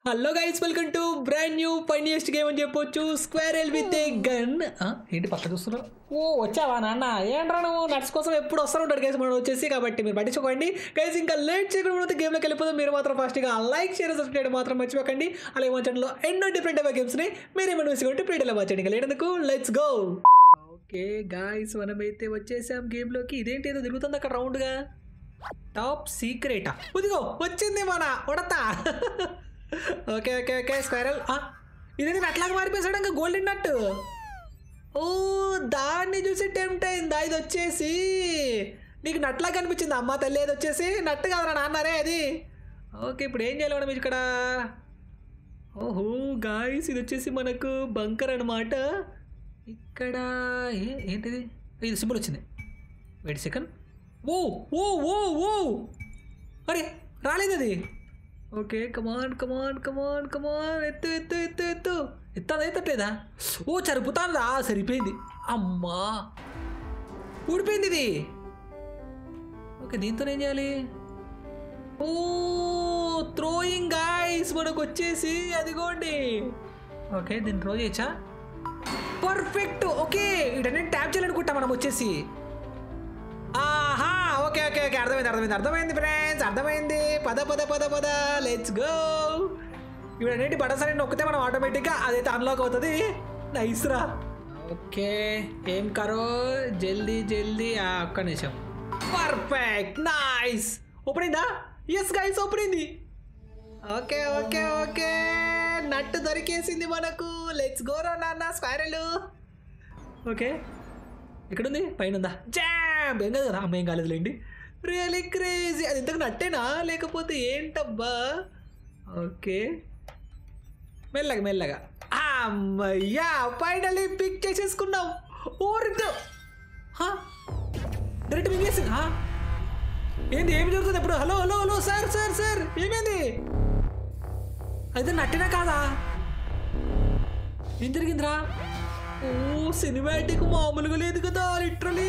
Hello guys welcome to brand new finest game అని చెప్పొచ్చు square L with a gun ఏంటి పక్క చూస్తున్నావు ఓ వచ్చావా నాన్న ఏంట్రా నువ్వు నట్స్ కోసం ఎప్పుడు వస్తూ ఉంటాడు గైస్ మనం వచ్చేసి కాబట్టి మీరు పట్టించుకోండి గైస్ ఇంకా లేట్ చేయకుండా గేమ్లోకి వెళ్ళిపోతే మీరు మాత్రం ఫాస్ట్గా లైక్ షేర్ సబ్స్క్రైబ్ చేయడం మాత్రం మర్చిపోకండి అలాగే మా ఛానల్లో ఎన్నో డిఫరెంట్ టైప్ గేమ్స్ని మీరేమైనా మిస్ కొంటే ప్రీడలో వచ్చండి ఇంకా లేటందుకు లెట్స్ గో ఓకే గాయస్ మనమైతే వచ్చేసాం గేమ్లోకి ఇదేంటి ఏదో తిరుగుతుంది అక్కడ రౌండ్గా టాప్ సీక్రెటా ఇదిగో వచ్చింది మన ఉడతా ఓకే ఓకే ఓకే స్క్వైరల్ ఇదేంటి నట్లాగా మారిపోయాడు ఇంకా గోల్డెన్ నట్ ఓ దాన్ని చూసి టెంప్ట్ అయిందా ఇది వచ్చేసి నీకు నట్లా కనిపించింది అమ్మ తల్లి అది వచ్చేసి నట్టు కదరా నాన్నరే అది ఓకే ఇప్పుడు ఏం చేయాలి మనం ఇక్కడ ఓహో గాయస్ ఇది వచ్చేసి మనకు బంకర్ అనమాట ఇక్కడ ఏ ఏంటిది ఇది సింబల్ వచ్చింది వెయిట్ సెకండ్ ఓ ఓ ఓ ఓ అరే రాలేదు అది ఓకే కమాన్ కమాన్ కమాన్ కమాన్ ఎత్తు ఎత్తు ఎత్తు ఎత్తు ఎత్తాదా ఎత్తట్లేదా ఓ చరుపుతాందా సరిపోయింది అమ్మా ఊడిపోయింది ఇది ఓకే దీంతో ఏం చేయాలి ఓ థ్రోయింగ్ గాయస్ మనకు వచ్చేసి అదిగోండి ఓకే దీన్ని థ్రో చేయొచ్చా పర్ఫెక్ట్ ఓకే ఇటన్నీ ట్యాప్ చేయాలనుకుంటా మనం వచ్చేసి ఆహా ఓకే ఓకే ఓకే అర్థమైంది అర్థమైంది అర్థమైంది ఫ్రెండ్స్ అర్థమైంది పద పద పద పద లెట్స్ గో ఇప్పుడు అన్నిటి బటన్స్ నొక్కితే మనం ఆటోమేటిక్గా అదైతే అన్లాక్ అవుతుంది నైస్ రా ఓకే ఏం కరో జల్దీ జల్దీ ఆ, ఒక్క నిమిషం పర్ఫెక్ట్ నైస్ ఓపెన్ అయిందా ఎస్ గైస్ ఓపెన్ అయింది ఓకే ఓకే ఓకే నట్టు దొరికేసింది మనకు లెట్స్ గో రా నాన్న స్క్వైరల్ ఓకే ఎక్కడుంది పైన ఉందా జామ్ ఏం కాదు కదా అమ్మ ఏం కాలేదులేండి రియలీ క్రేజీ అది ఇంతకు నట్టేనా లేకపోతే ఏంటబ్బా ఓకే మెల్లగా మెల్లగా అమ్మయ్యా ఫైనల్లీ పిక్ చేసేసుకున్నాం ఊరితో డైరెక్ట్ పిక్ చేసింది హా? ఏంది ఏమి జరుగుతుంది ఇప్పుడు hello hello hello sir sir sir ఏమైంది అయితే నట్టినా కాదా ఏం జరిగిందిరా ఓ సినిమాటిక్ మామూలుగా లేదు కదా లిటరలీ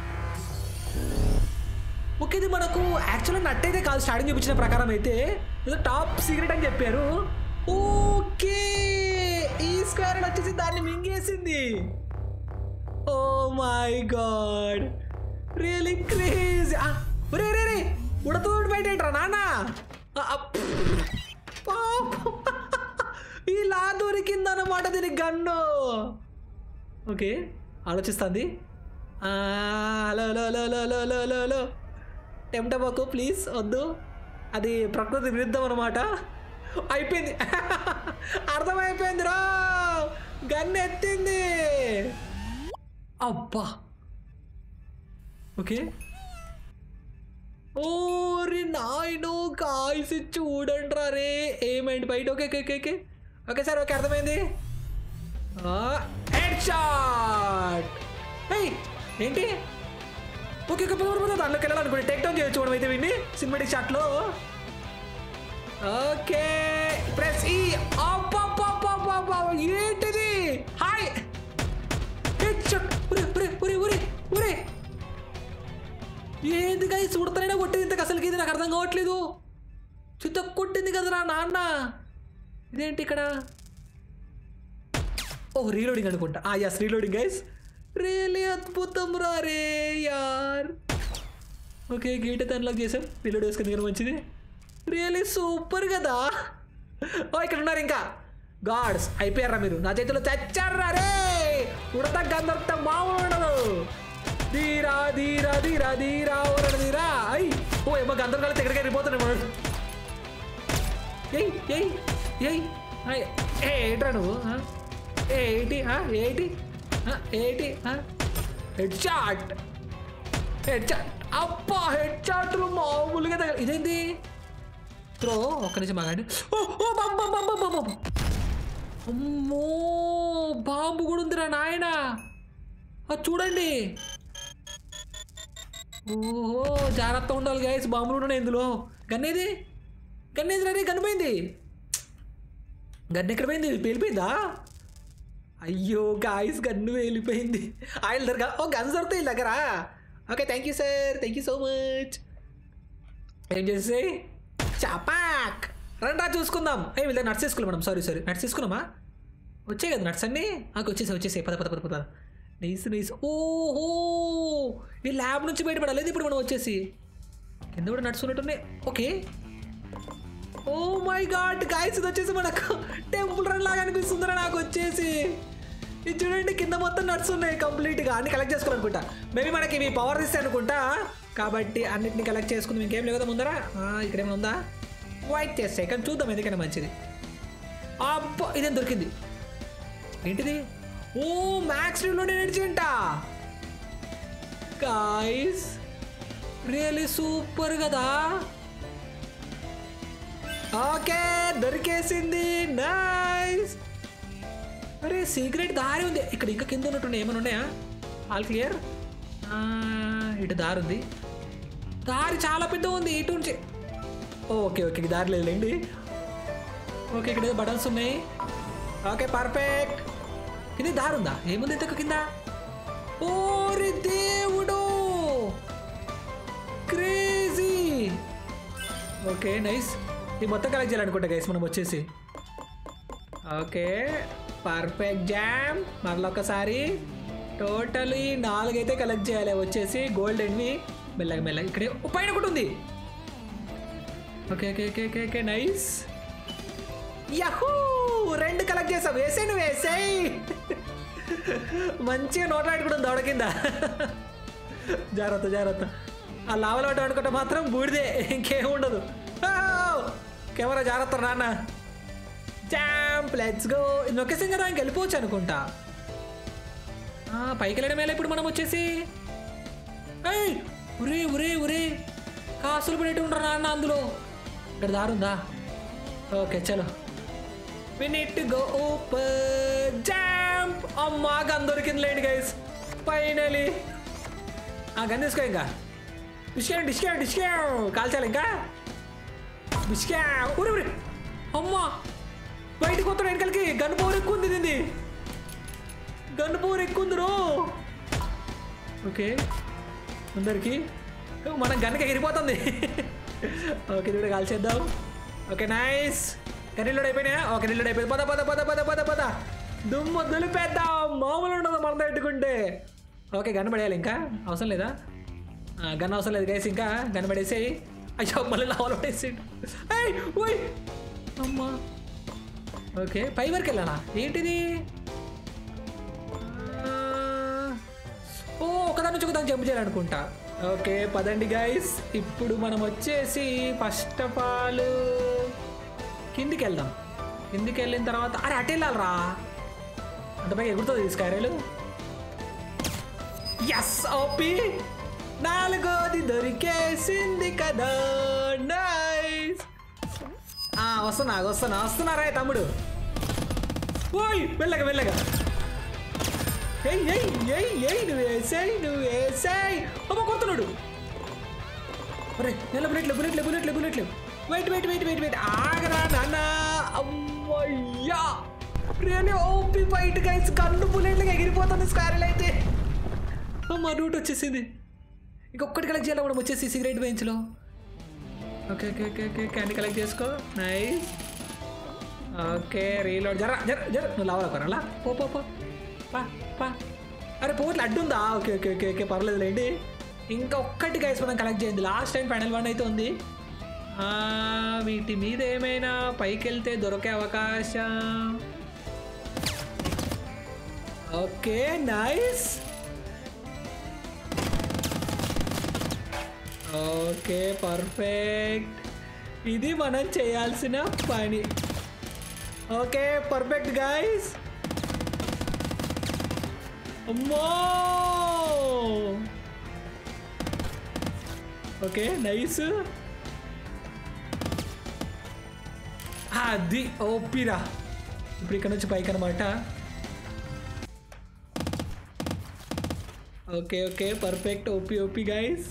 ఓకే ఇది మనకు యాక్చువల్గా నట్ అయితే కాదు స్టార్టింగ్ చూపించిన ప్రకారం అయితే ఏదో టాప్ సీక్రెట్ అని చెప్పారు ఓకే ఈ స్క్వేర్ వచ్చేసి దాన్ని మింగేసింది oh my god really craze రే రే రే ఉడతోడు బయట ఏంట్రా నాన్న ఆ, ఆ, పాపం. ఇలా దొరికిందన్నమాట దీనికి గన్ను ఓకే ఆలోచిస్తుంది ఆ, hello hello hello hello hello hello hello hello టెంటబాకు ప్లీజ్ వద్దు అది ప్రకృతి విరుద్ధం అనమాట అయిపోయింది అర్థమైపోయింది రా గన్ ఎత్తింది అబ్బా ఓకే ఓరి నాయను కాల్సి చూడండి రా రే ఏమైంది బయట okay okay okay okay okay sir okay అర్థమైంది హెడ్ షాట్ ఏయ్ ఏంటి ఓకే ఓకే పద పద దాంట్లోకి వెళ్ళాలనుకోండి టేక్ డౌన్ చేయొచ్చు మనం అయితే వీడిని సినిమాటిక్ షాట్లో ఓకే ప్రెస్ ఈ అబ్బబ్బబ్బబ్బబ్బ ఏంటిది హాయ్ హెడ్ షాట్ ఉరే ఉరే ఉరే ఉరే ఉరే ఏంది గైస్ ఉడతనైనా కొట్టింది ఇంతకు అసలుకి ఇది నాకు అర్థం కావట్లేదు చిత్త కొట్టింది కదరా నాన్న ఇదేంటి ఇక్కడ ఓ రీలోడింగ్ అనుకుంటా ఆ యస్ రీలోడింగ్ గైస్ రియలీ అద్భుతం రా రే యార్ ఓకే గేట్ అయితే అన్లాక్ చేసాం రీలోడ్ వేసుకుంది కానీ మంచిది రియలీ సూపర్ కదా ఓ ఇక్కడ ఉన్నారు ఇంకా గాడ్స్ అయిపోయారా మీరు నా చేతిలో చచ్చారా రే ఉడత గందర్త మామూలు ఉండదు ధీరా ధీరా ధీరా ధీరా ఓరడ ధీరా అయ్ ఓ ఏమో గంధం కలిసి ఎక్కడికి వెళ్ళిపోతున్నాడు వాడు ఏయ్ ఏయ్ ఏయ్ ఆయ్, ఏ ఏంట్రా నువ్వు ఆ? ఏ ఏంటి ఆ? ఏంటి ఆ? ఏంటి హెడ్ షాట్ హెడ్ షాట్ అబ్బా హెడ్ షాట్లు మామూలుగా తగ ఇదేంటి త్రో ఒక్క నిమిషం ఆగండి ఓ ఓ బాంబు బాంబు బాంబు బాంబు అమ్మో బాంబు కూడా ఉందిరా నాయనా అది చూడండి ఓహో జాగ్రత్త ఉండాలి గైస్ బాంబులు ఉన్నాయి ఇందులో గన్నేది గన్నేది రే గన్నిపోయింది గన్ను ఎక్కడ పోయింది పేలిపోయిందా అయ్యో గాయస్ గన్ను వెళ్ళిపోయింది ఆయిల్ దొరక ఓ గన్స్ దొరుకుతాయి వీళ్ళ దగ్గర okay thank you sir thank you so much ఏం చేసేసాయి చపాక్ రండి రా చూసుకుందాం ఏ వీళ్ళ నట్స్ తీసుకున్నాం మనం సారీ సారీ నట్స్ తీసుకున్నామా వచ్చాయి కదా నట్స్ అన్నీ నాకు వచ్చేసి వచ్చేసాయి పద పద పద పద నైస్ నైస్ ఓహో ఈ ల్యాబ్ నుంచి బయటపడాలి ఇప్పుడు మనం వచ్చేసి కింద కూడా నట్స్ ఉన్నట్టున్నాయి okay oh my god guys ఇది వచ్చేసి మనకు టెంపుల్ రన్ లాగా అనిపిస్తుందిరా నాకు వచ్చేసి ఇది చూడండి కింద మొత్తం నట్స్ ఉన్నాయి కంప్లీట్గా అన్ని కలెక్ట్ చేసుకోవాలనుకుంటా మేబీ మనకి ఇవి పవర్ ఇస్తాయి అనుకుంటా కాబట్టి అన్నిటిని కలెక్ట్ చేసుకుందాం ఇంకేం లేదు కదా ముందరా ఆ, ఇక్కడ ఏమైనా ఉందా వైట్ చేస్తాయి కానీ చూద్దాం ఎందుకైనా మంచిది అబ్బా ఇదేం దొరికింది ఏంటిది ఓ మ్యాక్స్ లోనే నడిచింట గాయస్ రియలీ సూపర్ కదా ఓకే దొరికేసింది నైస్ అరే సీక్రెట్ దారి ఉంది ఇక్కడ ఇంకా కింద ఉన్నట్టుండే ఏమైనా ఉన్నాయా ఆల్ క్లియర్ ఇటు దారి ఉంది దారి చాలా పెద్ద ఉంది ఇటు నుంచి ఓకే ఓకే ఈ దారి లేదులేండి ఓకే ఇక్కడ బటన్స్ ఉన్నాయి ఓకే పర్ఫెక్ట్ ఇది దారి ఉందా ఏముంది ఇంతకు కింద ఓరి దేవుడు క్రేజీ ఓకే నైస్ ఇది మొత్తం కలెక్ట్ చేయాలనుకుంటా గైస్ మనం వచ్చేసి ఓకే పర్ఫెక్ట్ జామ్ మరొకసారి టోటలీ నాలుగైతే కలెక్ట్ చేయాలి వచ్చేసి గోల్డ్ అండ్వి మెల్లగా మెల్లగా ఇక్కడే ఓ, పైన ఒకటి ఉంది okay okay okay okay okay nice yahoo రెండు కలెక్ట్ చేసాం వేసేయి నువ్వు వేసేయి మంచిగా నోట్లాడుకుంటుంది దవడ కింద జాగ్రత్త జాగ్రత్త ఆ లావలో అనుకుంటే మాత్రం బూడిదే ఇంకేం ఉండదు ఆ! కెమెరా జాగ్రత్త నాన్న జాంప్ లెట్స్ గో ఇది నొక్కేసాం కదా ఇంక వెళ్ళిపోవచ్చు అనుకుంటా ఆ, పైకి వెళ్ళడం ఎలా ఇప్పుడు మనం వచ్చేసి ఏయ్! ఉరే ఉరే ఉరే కాసులు పడేటి ఉండరు నాన్న అందులో ఇక్కడ దారుందా ఓకే చలో we need to go over jump అమ్మా గన్ దొరికింది లేండి గైస్ ఫైనలీ ఆ గన్ తీసుకో ఇంకా డిస్కా డిస్కా డిస్కా కాల్చాలి ఇంకా డిస్కా ఊరి ఊరి అమ్మా బయటకు వస్తాడు వెనకాలకి గన్ పవర్ ఎక్కువ ఉంది దీన్ని గన్ పవర్ ఎక్కువ ఉంది రో ఓకే అందరికి మన గన్కి ఎగిరిపోతుంది ఓకే ఇది కూడా కాల్చేద్దాం ఓకే నైస్ కర్రీలోడ్ అయిపోయినాయా ఓకే రీలోడ్ అయిపోయింది పద పద పద పద పద పద దుమ్ము దులిపేద్దాం మామూలు ఉండదు మనం పెట్టుకుంటే ఓకే గన్ పడేయాలి ఇంకా అవసరం లేదా ఆ, గన్ అవసరం లేదు గైస్ ఇంకా గన్ పడేసేయి అయ్యో మళ్ళీ లావలు పడేసి ఏయ్, ఓయ్ అమ్మా ఓకే పై వరకు వెళ్ళాలా ఏంటిది ఆ, ఓ ఒకదాని నుంచి ఒకదాని జంప్ చేయాలనుకుంటా ఓకే పదండి గైస్ ఇప్పుడు మనం వచ్చేసి ఫస్ట్ ఆఫ్ ఆల్ కిందికి వెళ్దాం కిందికి వెళ్ళిన తర్వాత అరే అటు వెళ్ళాలరా అంత పైకి ఎగురుతుంది స్కైరేలు ఎస్ ఓపి నాలుగోది దొరికేసింది కదా నైస్ వస్తున్నా వస్తున్నా వస్తున్నారా తమ్ముడు ఓయ్ వెళ్ళగా వెళ్ళగా ఏయ్ ఏయ్ ఏయ్ ఏయ్ నువ్వు వేసాయి నువ్వు వేసాయి అమ్మ కొడుతున్నాడు అరే నెల బుల్లెట్లు బుల్లెట్లు బుల్లెట్లు బుల్లెట్లు wait wait wait wait wait ఆగరా నాన్న అమ్మయ్యా రియలీ ఓపి ఫైట్ గైస్ కన్ను బుల్లెట్లుగా ఎగిరిపోతుంది స్క్వారెల్ అయితే అమ్మ రూట్ వచ్చేసింది ఇంకొకటి కలెక్ట్ చేయాలి మనం వచ్చేసి సిగరెట్ బెంచ్లో okay okay okay okay candy collect చేసుకో నైస్ ఓకే రీలోడ్ జర జర జర నువ్వు లావాలి కొనాలా పో పో పో పా పా అరే పోట్లు అడ్డుందా ఓకే ఓకే ఓకే ఓకే పర్లేదులేండి ఇంకా ఒక్కటి గైస్ మనం కలెక్ట్ చేయండి లాస్ట్ టైం ఫైనల్ వన్ అయితే ఉంది ఆ, వీటి మీద ఏమైనా పైకి వెళ్తే దొరికే అవకాశం ఓకే నైస్ ఓకే పర్ఫెక్ట్ ఇది మనం చేయాల్సిన పని ఓకే పర్ఫెక్ట్ గైస్ అమ్మో ఓకే నైస్ అది ఓపిరా ఇప్పుడు ఇక్కడ నుంచి పైకి అనమాట okay okay perfect OP OP guys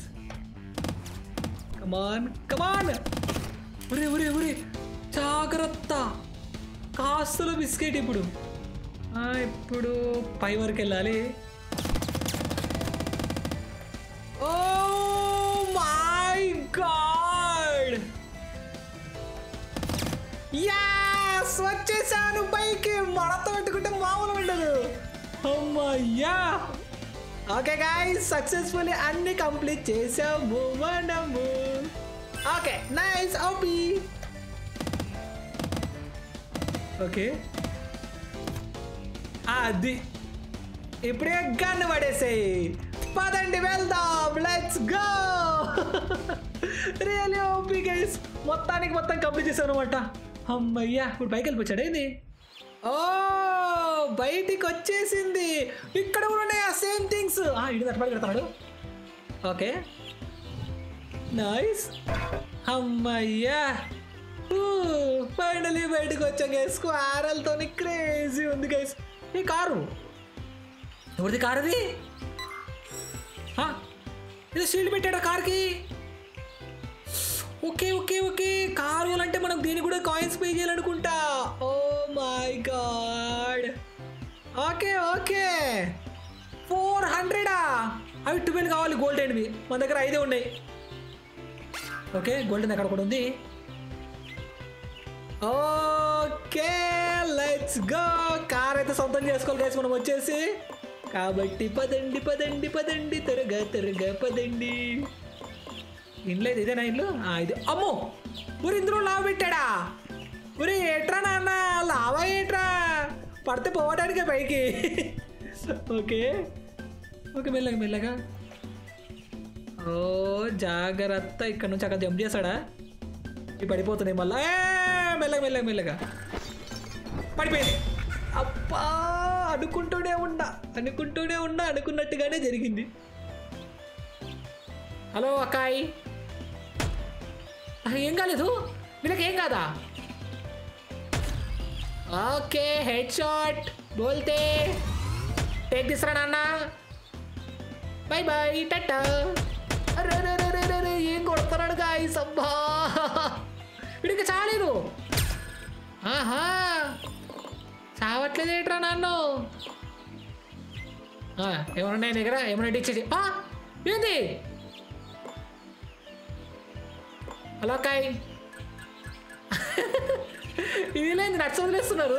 come on come on ఉరే ఉరే ఉరే జాగ్రత్త కాస్తుల బిస్కెట్ ఇప్పుడు ఆ, ఇప్పుడు పై వరకు వెళ్ళాలి ఓ మై గాడ్ యాస్ వచ్చేసాను పైకి మడత పెట్టుకుంటే మామూలు ఉండదు అమ్మయ్యా ఓకే గాయస్ సక్సెస్ఫుల్లీ అన్ని కంప్లీట్ చేసాము మనము ఓకే నైస్ ఓపీ ఓకే అది ఇప్పుడే గన్ను పడేసేయి పదండి వెళ్దాం let's go really OP guys మొత్తానికి మొత్తం కంప్లీట్ చేశాను అనమాట అమ్మయ్యా ఇప్పుడు పైకి వెళ్ళిపోయాడు ఏంది ఓ బయటికి వచ్చేసింది ఇక్కడ కూడా ఉన్నాయి ఆ సేమ్ థింగ్స్ ఇటు తట్టుబడి పెడతాడు ఓకే నైస్ అమ్మయ్యా ఫైనలీ బయటకు వచ్చా గైస్ స్క్వారల్తో క్రేజీ ఉంది గైస్ ఈ కారు ఎవరిది కారు అది ఆ, ఇది షీల్డ్ పెట్టాడా కార్కి ఓకే ఓకే ఓకే కారు అంటే మనం దీనికి కూడా కాయిన్స్ పే చేయాలనుకుంటా oh my god okay okay four హండ్రెడా అవి ట్వెల్వ్ కావాలి గోల్డ్ అండ్వి మన దగ్గర ఐదే ఉన్నాయి ఓకే గోల్డెన్ ఎక్కడ కూడా ఉంది ఓకే లెట్స్ గో కార్ అయితే సొంతం చేసుకోవాలి గైస్ మనం వచ్చేసి కాబట్టి పదండి పదండి పదండి త్వరగా త్వరగా పదండి ఇంట్లో ఇది ఇదేనా ఇల్లు ఆ, ఇది అమ్మో ఊరి ఇందులో లావ పెట్టాడా ఊరి ఏట్రా నాన్న లావా ఏట్రా పడితే పోవడానికే పైకి ఓకే ఓకే మెల్లగా మెల్లగా ఓ జాగ్రత్త ఇక్కడ నుంచి అక్కడ జంప్ చేశాడా ఇవి పడిపోతున్నాయి మళ్ళా ఏ, మెల్లగా మెల్లగా మెల్లగా పడిపోయింది అబ్బా అనుకుంటూనే ఉన్నా అనుకుంటూనే ఉన్నా అనుకున్నట్టుగానే జరిగింది హలో అక్కాయ్ ఆ, ఏం కాలేదు వీళ్ళకి ఏం కాదా ఓకే హెడ్ షాట్ బోల్తే టేక్ తీసురా నాన్న బై బై టట్టా అరే అరే అరే అరే అరే ఏం కొడుతున్నాడు గాయస్ అబ్బా వీడికి చాలేదు ఆహా చావట్లేదు ఏంట్రా నాన్ను ఆ, ఏమన్నా ఉన్నాయి నీ దగ్గర ఏమన్నా ఇచ్చేసి ఆ, ఏంది హలో కాయ్ వీళ్ళేంది నచ్చ వదిలేస్తున్నారు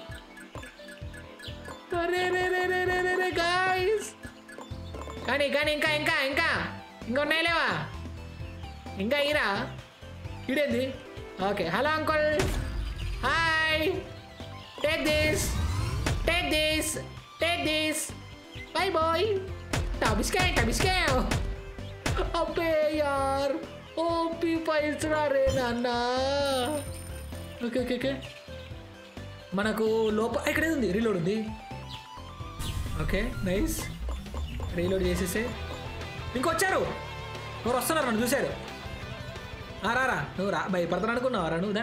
అరే రే రే రే రే రే రే గాయస్ కానీ కానీ ఇంకా ఇంకా ఇంకా ఇంకా ఉన్నాయి లేవా ఇంకా ఈరా ఇడేంది okay hello uncle hi take this take this take this bye bye టబిస్కాయ్ టబిస్కాయ్ అబ్బే యార్ ఓపీ పైసరా రే నాన్న ఓకే ఓకే ఓకే మనకు లోప ఇక్కడ ఏది ఉంది రీలోడ్ ఉంది ఓకే నైస్ రీలోడ్ చేసేసే ఇంకొచ్చారు ఎవరు వస్తున్నారు నన్ను చూశారు ఆ, రారా నువ్వు రా భయపడతాను అనుకున్నావా రా నువ్వు దా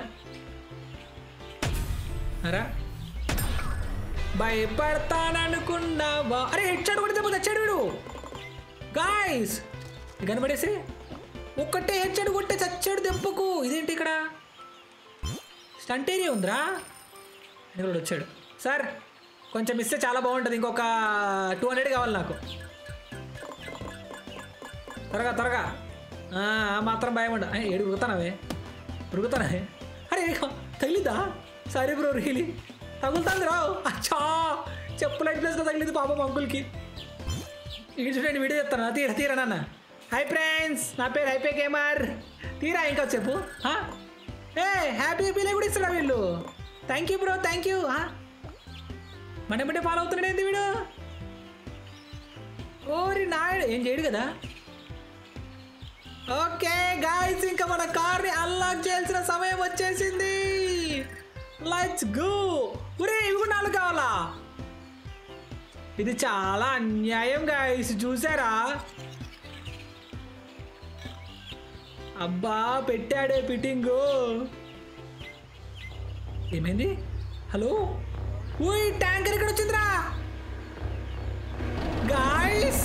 రా భయపడతాననుకున్నావా అరే హెడ్షాట్ కొడితే పోతే వచ్చాడు వీడు గాయస్ కనబడేసి ఒక్కటే హెడ్షాట్ కొట్టే చచ్చాడు దెబ్బకు ఇదేంటి ఇక్కడ స్టంట్ ఏరియా ఉందిరా ఇక్కడ వచ్చాడు సార్ కొంచెం ఇస్తే చాలా బాగుంటుంది ఇంకొక టూ హండ్రెడ్ కావాలి నాకు త్వరగా త్వరగా ఆ, ఆ మాత్రం భయం ఉండ ఏ, ఏడు ఉరుకుతానవే ఉరుకుతానే అరే తగిలిద్దా సారీ బ్రో రియలీ తగులుతుంది రావు అచ్చా చెప్పులు ఎట్ ప్లేస్లో తగిలింది పాపం అంకుల్కి ఇక్కడ చూడండి వీడియో చెప్తాను తీరా తీరా నాన్న హాయ్ ఫ్రెండ్స్ నా పేరు హైపే గేమర్ తీరా ఇంకా చెప్పు ఆ? ఏ హ్యాపీ హ్యాపీలే కూడా ఇస్తాడా వీళ్ళు thank you bro thank you మన బట్టే ఫాలో అవుతున్నాడు ఏంటి వీడు ఓరి నాయుడు ఏం చేయడు కదా ఓకే గాయస్ ఇంకా మన కార్ని అన్లాక్ చేయాల్సిన సమయం వచ్చేసింది లెట్స్ గో ఒరే ఇవి కూడా నాలుగు కావాలా ఇది చాలా అన్యాయం గాయస్ చూసారా అబ్బా పెట్టాడే ఫిట్టింగు ఏమైంది హలో ఊయ్ ట్యాంకర్ ఇక్కడ వచ్చిందిరా గాయస్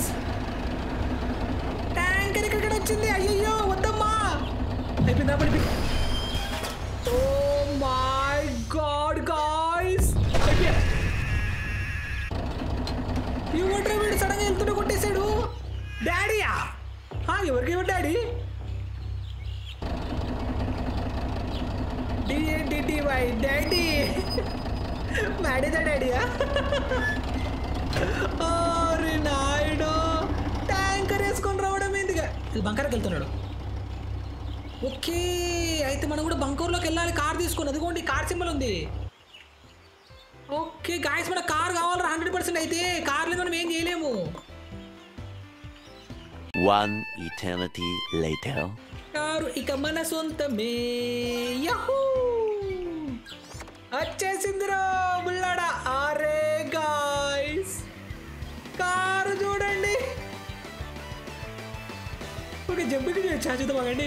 ట్యాంకర్ ఇక్కడ వచ్చింది అయ్యయ్యో వద్దమ్మా అయిపోయిందా పడిపోయి ఓ మై గాడ్ గాయ్స్ అయిపోయా ఇవ్వట్రా వీడు సడన్గా వెళ్తుంటే కొట్టేశాడు డాడీయా ఆ, ఎవరికి ఇవ్వ డాడీ డిఎన్డిటి మై డాడీ మ్యాడీదా డాడీయా ఓరి నాయుడు ట్యాంకర్ వేసుకొని రావడం ఏందిగా ఇది బంకర్కి వెళ్తున్నాడు ఓకే అయితే మనం కూడా బంకూర్లోకి వెళ్ళాలి కార్ తీసుకొని అదిగోండి కార్ సింబల్ ఉంది ఓకే గాయస్ మన కార్ కావాలి హండ్రెడ్ పర్సెంట్ అయితే కార్ లేదు మనం ఏం చేయలేము One eternity later. కారు ఇక మన సొంతమే యహూ వచ్చేసిందిరో బుల్లాడా అరే గాయస్ కారు చూడండి ఓకే జంపింగ్ చేయొచ్చా చూద్దాం ఆగండి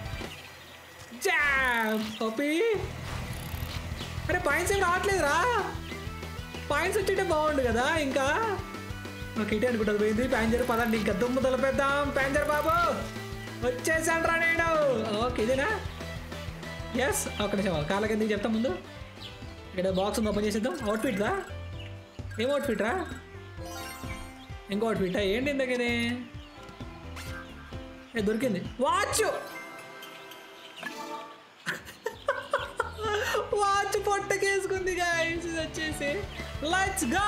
జామ్ ఓపి అరే పాయింట్స్ ఏం రావట్లేదురా పాయింట్స్ వచ్చింటే బాగుండు కదా ఇంకా ఓకే ఇటే అనుకుంటుంది పోయింది ప్యాంజర్ పదండి ఇంకా దుమ్ము తలపేద్దాం ప్యాంజర్ బాబు వచ్చేసాను రా నేను ఓకే ఇదేనా ఎస్ ఒక నిమిషం కాళ్ళకి ఎందుకు చెప్తా ముందు ఇక్కడ బాక్స్ ఉంది ఓపెన్ చేసేద్దాం అవుట్ఫిట్ రా ఏం అవుట్ఫిట్ రా ఇంకో అవుట్ఫిట్ ఏంటి ఇంతకనే ఏ దొరికింది వాచ్ వాచ్ పొట్టకేసుకుంది గాయస్ ఇది వచ్చేసి లెట్స్ గో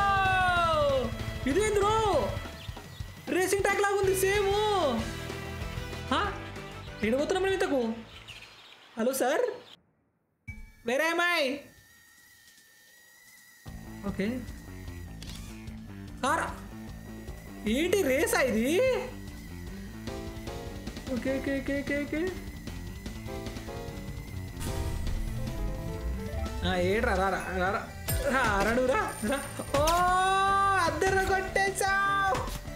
ఇదేంది రో రేసింగ్ ట్రాక్ లాగా ఉంది సేమ్ ఎక్కడ పోతున్నాం మనం ఇంతకు హలో సార్ వేరే అమ్మాయి ఓకే కార్ ఏంటి రేసా ఇది okay okay okay okay okay ఏడ్రా రా రా రా రా రా రడు రా రా ఓ అద్దరు కొట్టేశావు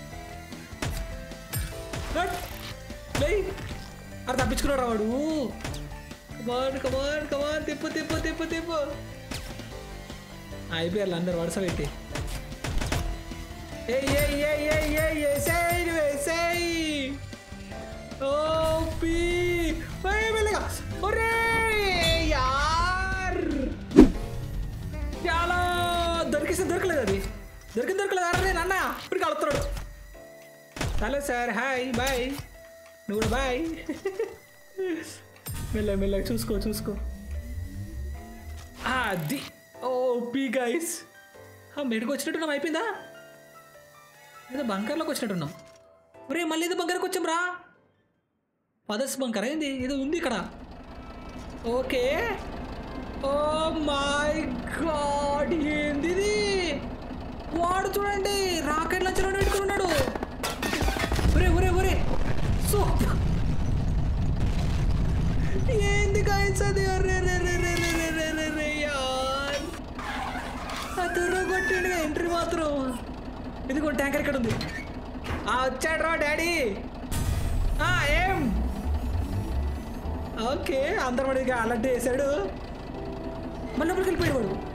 గట్ లై అరే తప్పించుకున్నాడు వాడు కమాన్ కమాన్ కమాన్ తిప్పు తిప్పు తిప్పు తిప్పు అయిపోయారు అందరు వరుస పెట్టి ఏయ్ ఏయ్ ఏయ్ ఏయ్ ఏయ్ వేసేయ్ వేసేయ్ ఓ పీ ఓయ్ మెల్లగా ఒరే యార్ చాలా దొరికిస్తే దొరకలేదు అది దొరికింది దొరకలేదు అరే నేను అన్న ఇప్పటికి అడుగుతున్నాడు హలో సార్ హాయ్ బాయ్ నువ్వు కూడా బాయ్ మెల్ల మెల్లగా చూసుకో చూసుకో అది ఓ పీ గైస్ మెడికి వచ్చినట్టున్నాం అయిపోయిందా ఏదో బంకర్లోకి వచ్చినట్టున్నాం ఒరే మళ్ళీ ఏదో బంకర్కి వచ్చాం రా పదస్ బంకర్ ఏంది ఏదో ఉంది ఇక్కడ ఓకే ఓ మై గాడ్ ఏంది ఇది వాడు చూడండి రాకెట్ లంచ్ పెట్టుకుని ఉన్నాడు ఒరే ఒరే ఒరే సూపర్ ఏంది గాయస్ అది అరే రే రే రే రే రే రే రే రే యార్ అతను కొట్టిండు ఎంట్రీ మాత్రం ఇదిగో ట్యాంకర్ ఇక్కడ ఉంది ఆ వచ్చాడు రా డాడీ ఆ, ఏం ఓకే అందరం వాడికి అలర్ట్ చేశాడు మళ్ళీ లోపలికి వెళ్ళిపోయాడు వాడు